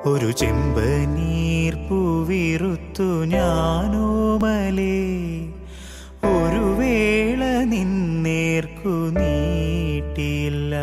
ഒരു ചെമ്പനീർ പൂവിറുത്തു ഞാനോമലേ ഒരു വേള നിന്നേർക്കു നീട്ടില്ല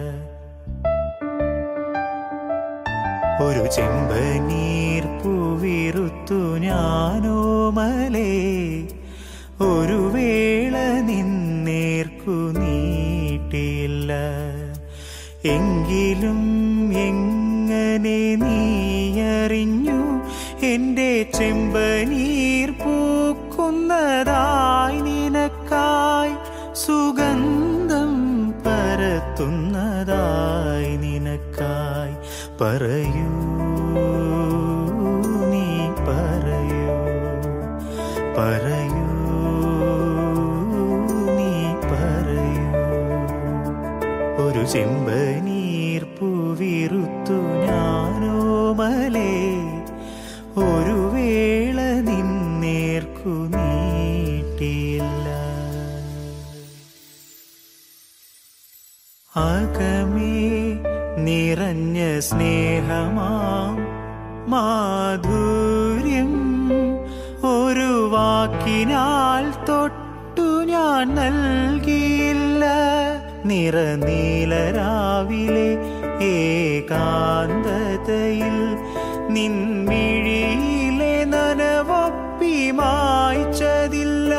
ഒരു ചെമ്പനീർ പൂവിറുത്തു ഞാനോമലേ ഒരു വേള നിന്നേർക്കു നീട്ടില്ല എങ്കിലും എങ്ങനെ നീയറിഞ്ഞു എന്റെ ചെമ്പനീർ പൂക്കുന്നതായി നിനക്കായി സുഗന്ധം പരത്തുന്നതായി നിനക്കായി പറയൂ നീ പറയൂ പറയൂ നീ പറയൂ ഒരു ചെമ്പനീർ പൂവിറുത്തു ഞാനോമലേ ഒരു വേള നിന്നേർക്കു നീട്ടില്ല അകമേ നിറഞ്ഞ സ്നേഹമാം മാധുര്യം ഒരു വാക്കിനാൽ തൊട്ടു ഞാൻ നൽകിയില്ല നിറനീലരാവിലെ ഏകാന്തതയിൽ നിൻമിഴിയിലെ നനവൊപ്പി മായ്ച്ചതില്ല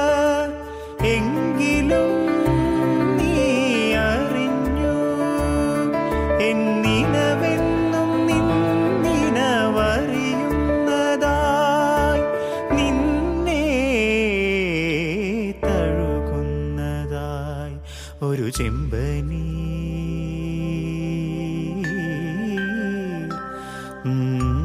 എങ്കിലും നീ അറിഞ്ഞു എന്നിനവെന്നും നിന്നിനവറിയുന്നതായി നിന്നെ തഴുകുന്നതായി ഒരു ചെമ്പനീ ഉം